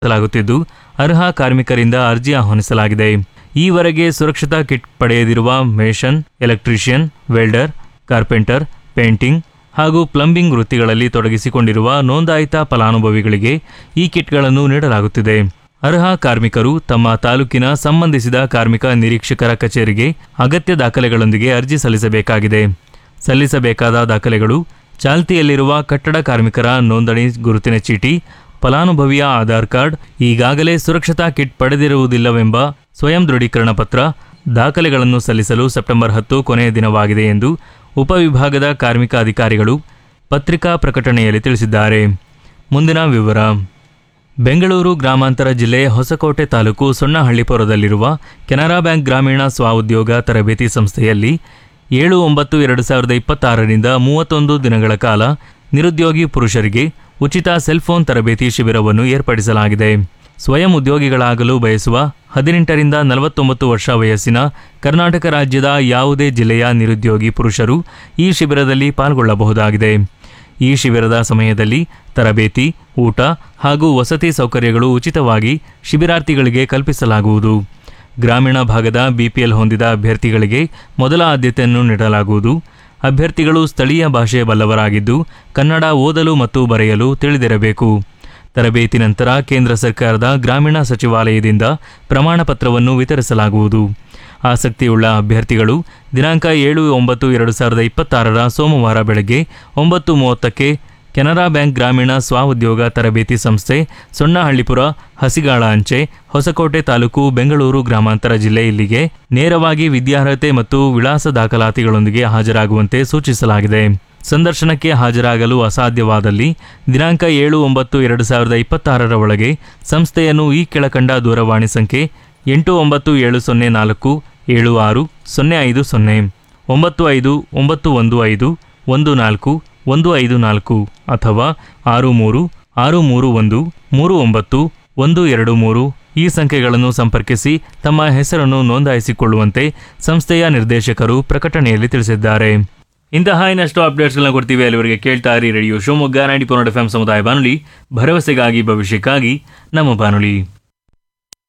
ನಡೆಸಲಾಗುತ್ತಿದ್ದು ಅರ್ಹ ಕಾರ್ಮಿಕರಿಂದ ಅರ್ಜಿ ಆಹ್ವಾನಿಸಲಾಗಿದೆ ಈವರೆಗೆ ಸುರಕ್ಷತಾ ಕಿಟ್ ಪಡೆಯದಿರುವ mason electrician welder carpenter painting ಹಾಗೂ ಪ್ಲಂಬಿಂಗ್ ವೃತ್ತಿಗಳಲ್ಲಿ ತೊಡಗಿಸಿಕೊಂಡಿರುವ ನೋಂದಾಯಿತ ಫಲಾನುಭವಿಗಳಿಗೆ ಈ ಕಿಟ್ಗಳನ್ನು ನೀಡಲಾಗುತ್ತಿದೆ ಅರ್ಹ ಕಾರ್ಮಿಕರು ತಮ್ಮ ತಾಲೂಕಿನ ಸಂಬಂಧಿಸಿದ ಕಾರ್ಮಿಕ ನಿರೀಕ್ಷಕರ ಕಚೇರಿಗೆ ಅಗತ್ಯ ದಾಖಲೆಗಳೊಂದಿಗೆ ಅರ್ಜಿ ಸಲ್ಲಿಸಬೇಕಾಗಿದೆ ಸಲ್ಲಿಸಬೇಕಾದ ದಾಖಲೆಗಳು ಚಾಲ್ತಿಯಲ್ಲಿರುವ ಕಟ್ಟಡ ಕಾರ್ಮಿಕರ ನೋಂದಣಿ ಗುರುತಿನ ಚೀಟಿ ಫಲಾನುಭವಿಯ ಆಧಾರ್ ಕಾರ್ಡ್ ಈಗಾಗಲೇ ಸುರಕ್ಷತಾ ಕಿಟ್ ಪಡೆದಿರುವುದಿಲ್ಲವೆಂಬ ಸ್ವಯಂ ದೃಢೀಕರಣ ಪತ್ರ ದಾಖಲೆಗಳನ್ನು ಸಲ್ಲಿಸಲು ಸೆಪ್ಟೆಂಬರ್ ಹತ್ತು ಕೊನೆಯ ದಿನವಾಗಿದೆ ಎಂದು ಉಪವಿಭಾಗದ ಕಾರ್ಮಿಕ ಅಧಿಕಾರಿಗಳು ಪತ್ರಿಕಾ ಪ್ರಕಟಣೆಯಲ್ಲಿ ತಿಳಿಸಿದ್ದಾರೆ ಮುಂದಿನ ವಿವರ ಬೆಂಗಳೂರು ಗ್ರಾಮಾಂತರ ಜಿಲ್ಲೆ ಹೊಸಕೋಟೆ ತಾಲೂಕು ಸೊಣ್ಣಹಳ್ಳಿಪುರದಲ್ಲಿರುವ ಕೆನರಾ ಬ್ಯಾಂಕ್ ಗ್ರಾಮೀಣ ಸ್ವಉದ್ಯೋಗ ತರಬೇತಿ ಸಂಸ್ಥೆಯಲ್ಲಿ ಏಳು ಒಂಬತ್ತು ಎರಡು ಸಾವಿರದ ಇಪ್ಪತ್ತಾರರಿಂದ ಮೂವತ್ತೊಂದು ದಿನಗಳ ಕಾಲ ನಿರುದ್ಯೋಗಿ ಪುರುಷರಿಗೆ ಉಚಿತ ಸೆಲ್ಫೋನ್ ತರಬೇತಿ ಶಿಬಿರವನ್ನು ಏರ್ಪಡಿಸಲಾಗಿದೆ ಸ್ವಯಂ ಉದ್ಯೋಗಿಗಳಾಗಲು ಬಯಸುವ ಹದಿನೆಂಟರಿಂದ ನಲವತ್ತೊಂಬತ್ತು ವರ್ಷ ವಯಸ್ಸಿನ ಕರ್ನಾಟಕ ರಾಜ್ಯದ ಯಾವುದೇ ಜಿಲ್ಲೆಯ ನಿರುದ್ಯೋಗಿ ಪುರುಷರು ಈ ಶಿಬಿರದಲ್ಲಿ ಪಾಲ್ಗೊಳ್ಳಬಹುದಾಗಿದೆ ಈ ಶಿಬಿರದ ಸಮಯದಲ್ಲಿ ತರಬೇತಿ ಊಟ ಹಾಗೂ ವಸತಿ ಸೌಕರ್ಯಗಳು ಉಚಿತವಾಗಿ ಶಿಬಿರಾರ್ಥಿಗಳಿಗೆ ಕಲ್ಪಿಸಲಾಗುವುದು ಗ್ರಾಮೀಣ ಭಾಗದ ಬಿಪಿಎಲ್ ಹೊಂದಿದ ಅಭ್ಯರ್ಥಿಗಳಿಗೆ ಮೊದಲ ಆದ್ಯತೆಯನ್ನು ನೀಡಲಾಗುವುದು ಅಭ್ಯರ್ಥಿಗಳು ಸ್ಥಳೀಯ ಭಾಷೆ ಬಲ್ಲವರಾಗಿದ್ದು ಕನ್ನಡ ಓದಲು ಮತ್ತು ಬರೆಯಲು ತಿಳಿದಿರಬೇಕು ತರಬೇತಿ ನಂತರ ಕೇಂದ್ರ ಸರ್ಕಾರದ ಗ್ರಾಮೀಣ ಸಚಿವಾಲಯದಿಂದ ಪ್ರಮಾಣ ಪತ್ರವನ್ನು ವಿತರಿಸಲಾಗುವುದು ಆಸಕ್ತಿಯುಳ್ಳ ಅಭ್ಯರ್ಥಿಗಳು ದಿನಾಂಕ ಏಳು ಒಂಬತ್ತು ಎರಡು ಸಾವಿರದ ಇಪ್ಪತ್ತಾರರ ಸೋಮವಾರ ಬೆಳಗ್ಗೆ ಒಂಬತ್ತು ಮೂವತ್ತಕ್ಕೆ ಕೆನರಾ ಬ್ಯಾಂಕ್ ಗ್ರಾಮೀಣ ಸ್ವಉದ್ಯೋಗ ತರಬೇತಿ ಸಂಸ್ಥೆ ಸೊಣ್ಣಹಳ್ಳಿಪುರ ಹಸಿಗಾಳ ಅಂಚೆ ಹೊಸಕೋಟೆ ತಾಲೂಕು ಬೆಂಗಳೂರು ಗ್ರಾಮಾಂತರ ಜಿಲ್ಲೆ ಇಲ್ಲಿಗೆ ನೇರವಾಗಿ ವಿದ್ಯಾರ್ಹತೆ ಮತ್ತು ವಿಳಾಸ ದಾಖಲಾತಿಗಳೊಂದಿಗೆ ಹಾಜರಾಗುವಂತೆ ಸೂಚಿಸಲಾಗಿದೆ ಸಂದರ್ಶನಕ್ಕೆ ಹಾಜರಾಗಲು ಅಸಾಧ್ಯವಾದಲ್ಲಿ ದಿನಾಂಕ ಏಳು ಒಂಬತ್ತು ಎರಡು ಸಾವಿರದ ಇಪ್ಪತ್ತಾರರ ಒಳಗೆ ಸಂಸ್ಥೆಯನ್ನು ಈ ಕೆಳಕಂಡ ದೂರವಾಣಿ ಸಂಖ್ಯೆ ಎಂಟು ಒಂಬತ್ತು ಏಳು ಸೊನ್ನೆ ನಾಲ್ಕು ಏಳು ಆರು ಸೊನ್ನೆ ಐದು ಸೊನ್ನೆ ಒಂಬತ್ತು ಐದು ಒಂಬತ್ತು ಒಂದು ಐದು ಒಂದು ನಾಲ್ಕು ಒಂದು ಐದು ನಾಲ್ಕು ಅಥವಾ ಆರು ಮೂರು ಆರು ಮೂರು ಒಂದು ಮೂರು ಒಂಬತ್ತು ಒಂದು ಎರಡು ಮೂರು ಈ ಸಂಖ್ಯೆಗಳನ್ನು ಸಂಪರ್ಕಿಸಿ ತಮ್ಮ ಹೆಸರನ್ನು ನೋಂದಾಯಿಸಿಕೊಳ್ಳುವಂತೆ ಸಂಸ್ಥೆಯ ನಿರ್ದೇಶಕರು ಪ್ರಕಟಣೆಯಲ್ಲಿ ತಿಳಿಸಿದ್ದಾರೆ ಇಂತಹ ಇನ್ನಷ್ಟು ಅಪ್ಡೇಟ್ಸ್ಗಳನ್ನ ಕೊಡ್ತೀವಿ ಅಲ್ಲಿವರೆಗೆ ಕೇಳ್ತಾ ಇರಿ Radio Shivamogga ninety four F M ಸಮುದಾಯ ಬಾನುಲಿ ಭರವಸೆಗಾಗಿ ಭವಿಷ್ಯಕ್ಕಾಗಿ ನಮ್ಮ ಬಾನುಲಿ